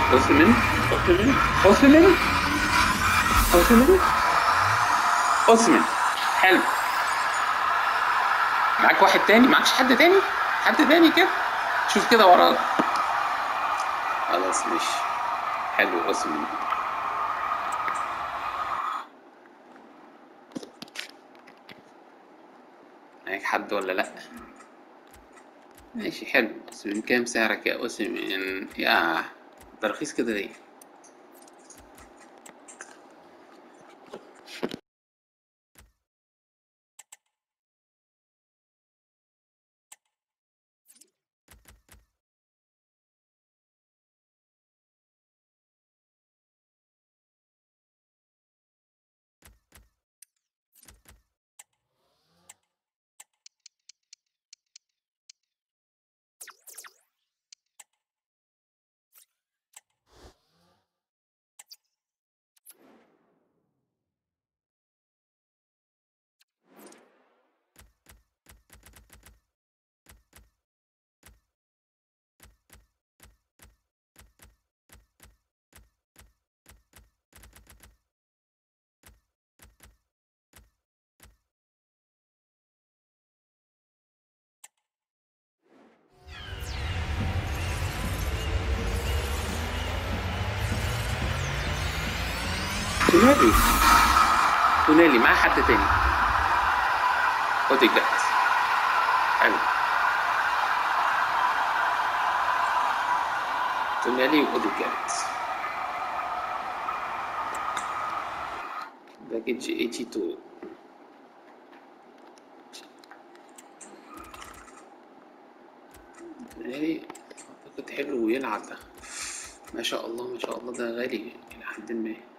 اوسمن اوسمن اوسمن اوسمن اوسمن حلو معاك واحد تاني معكش حد تاني حد تاني كده شوف كده وراك خلاص ماشي حلو اوسمن معاك حد ولا لأ ماشي حلو اوسمن كام سعرك يا اوسمن يا ده رخيص كده ليه تونالي تونالي معاه حد تاني اوديجارد حلو تونالي واوديجارد باكج 82 تونالي اعتقد حلو ويلعب ده ما شاء الله ما شاء الله ده غالي الى حد ما